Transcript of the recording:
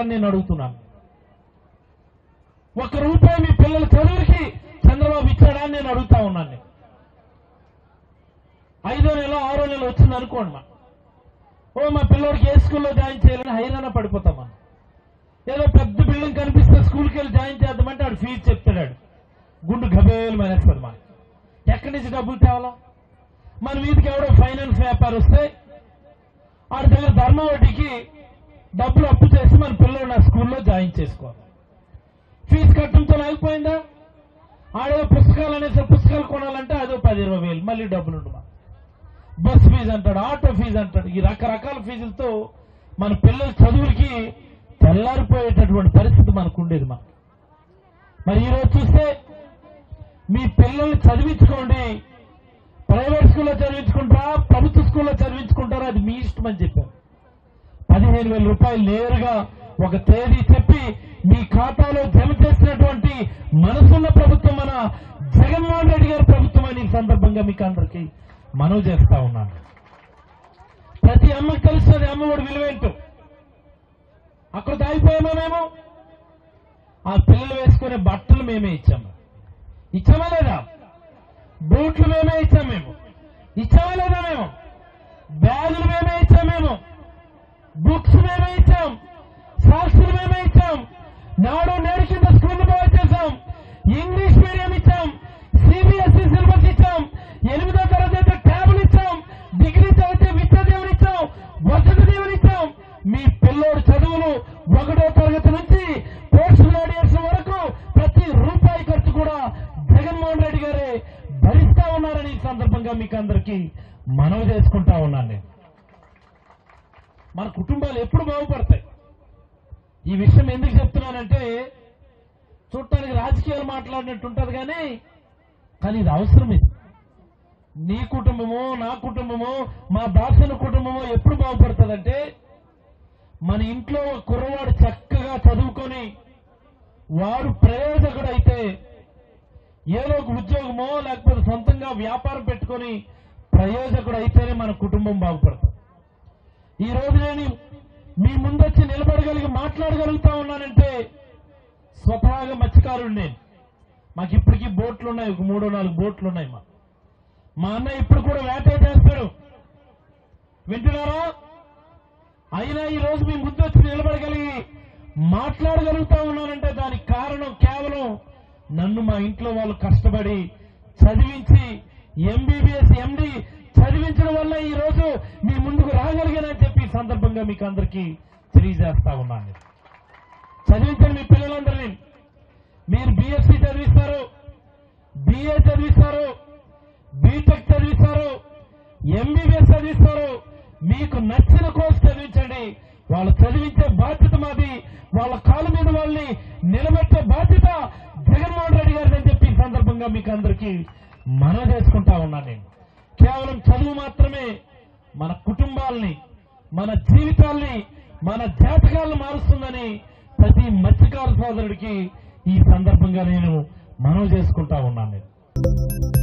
అని నేను అడుగుతున్నాను ఒక రూపాయి మీ పిల్లల చదువుకి చంద్రబాబు ఇచ్చాడా అని నేను అడుగుతా ఉన్నాను నేను. ఐదో నెల ఆరో నెల వచ్చింది అనుకోండి మా ఓ మా పిల్లోడికి ఏ స్కూల్లో జాయిన్ చేయాలని హైరాణ పడిపోతాం మనం ఏదో పెద్ద బిల్డింగ్ కనిపిస్తే స్కూల్కి వెళ్ళి జాయిన్ చేద్దామంటే ఆడు ఫీజు చెప్తాడు గుండు గబేలు మేనేస్తుంది మనకి ఎక్కడి నుంచి డబ్బులు తేవాలా మన వీధికి ఎవడో ఫైనాన్స్ వ్యాపారం వస్తే ఆడి దగ్గర ధర్మ వడ్డీకి డబ్బులు అప్పు చేసి మన పిల్లలు నా స్కూల్లో జాయిన్ చేసుకోవాలి ఫీజు కట్టడంతో ఆగిపోయిందా ఆడేదో పుస్తకాలు అనేసి పుస్తకాలు కొనాలంటే అదో పది ఇరవై వేలు మళ్ళీ డబ్బులు ఉండమా బస్ ఫీజు అంటాడు ఆటో ఫీజు అంటాడు ఈ రకరకాల ఫీజులతో మన పిల్లల చదువులకి తెల్లారిపోయేటటువంటి పరిస్థితి మనకు ఉండేది మా మరి ఈరోజు చూస్తే మీ పిల్లల్ని చదివించుకోండి ప్రైవేట్ స్కూల్లో చదివించుకుంటారా ప్రభుత్వ స్కూల్లో చదివించుకుంటారా అది మీ ఇష్టం అని చెప్పారు పదిహేను వేల రూపాయలు నేరుగా ఒక తేదీ చెప్పి మీ ఖాతాలో జమ చేసినటువంటి మనసున్న ప్రభుత్వం మన జగన్మోహన్ రెడ్డి గారి ప్రభుత్వం అని ఈ సందర్భంగా మీకు అందరికీ మనవి చేస్తా ఉన్నాను ప్రతి అమ్మకి తెలుస్తుంది అమ్మఒడి విలువేంటో అక్కడ దాగిపోయామా మేము ఆ పిల్లలు వేసుకునే బట్టలు మేమే ఇచ్చాము ఇచ్చామా లేదా బూట్లు మేమే ఇచ్చాం మేము ఇచ్చామా లేదా మేము బ్యాగులు మేమే ఇచ్చాం మేము బుక్స్ మేమే ఇచ్చాం సాక్షులు మేమే ఇచ్చాం నాడు నేడు కింద స్కూల్ ప్రొవైడ్ చేశాం ఇంగ్లీష్ మీడియం ఇచ్చాం సిబిఎస్ఈ సిలబస్ ఇచ్చాం ఎనిమిదో తరగతి అయితే ట్యాబులు ఇచ్చాం డిగ్రీ చదివితే విద్యా దేవుని ఇచ్చాం వసతి దేవుని ఇచ్చాం మీ పిల్లోడు చదువులు ఒకటో తరగతి నుంచి పోస్ట్ గ్రాడ్యుయేషన్ వరకు ప్రతి రూపాయి ఖర్చు కూడా జగన్మోహన్ రెడ్డి గారే భరిస్తా ఉన్నారని ఈ సందర్భంగా మీకు అందరికీ మనవి చేసుకుంటా ఉన్నాను నేను మన కుటుంబాలు ఎప్పుడు బాగుపడతాయి ఈ విషయం ఎందుకు చెప్తున్నానంటే చూడటానికి రాజకీయాలు మాట్లాడినట్టు ఉంటది కానీ కానీ ఇది అవసరం ఇది నీ కుటుంబమో నా కుటుంబమో మా దాసన కుటుంబమో ఎప్పుడు బాగుపడుతుందంటే మన ఇంట్లో ఒక కుర్రవాడు చక్కగా చదువుకొని వాడు ప్రయోజకుడైతే ఏదో ఒక ఉద్యోగమో లేకపోతే సొంతంగా వ్యాపారం పెట్టుకొని ప్రయోజకుడు అయితేనే మన కుటుంబం బాగుపడుతుంది ఈ రోజు నేను మీ ముందొచ్చి నిలబడగలిగి మాట్లాడగలుగుతా ఉన్నానంటే స్వతహాగా మత్స్యకారుడు నేను మాకు ఇప్పటికీ బోట్లు ఉన్నాయి ఒక మూడో నాలుగు బోట్లు ఉన్నాయి మా మా అన్న ఇప్పుడు కూడా వేటే చేస్తాడు వింటున్నారా అయినా ఈ రోజు మీ ముందు వచ్చి నిలబడగలిగి మాట్లాడగలుగుతా ఉన్నానంటే దానికి కారణం కేవలం నన్ను మా ఇంట్లో వాళ్ళు కష్టపడి చదివించి ఎంబీబీఎస్ ఎండి చదివించడం వల్ల ఈ రోజు మీ ముందుకు రాగలిగానని చెప్పి ఈ సందర్భంగా మీకు అందరికీ తెలియజేస్తా ఉన్నాను చదివించండి మీ పిల్లలందరినీ మీరు బీఎస్సీ చదివిస్తారు బిఏ చదివిస్తారు బీటెక్ చదివిస్తారు ఎంబీబీఎస్ చదివిస్తారు మీకు నచ్చిన కోర్సు చదివించండి వాళ్ళు చదివించే బాధ్యత మాది వాళ్ళ కాళ్ళ మీద వాళ్ళని నిలబెట్టే బాధ్యత జగన్మోహన్ రెడ్డి గారిని అని చెప్పి ఈ సందర్భంగా మీకు అందరికీ మనం చేసుకుంటా ఉన్నాను నేను కేవలం చదువు మాత్రమే మన కుటుంబాల్ని మన జీవితాల్ని మన జాతకాలను మారుస్తుందని ప్రతి మత్స్యకార సోదరుడికి ఈ సందర్భంగా నేను మనవి చేసుకుంటా ఉన్నాను నేను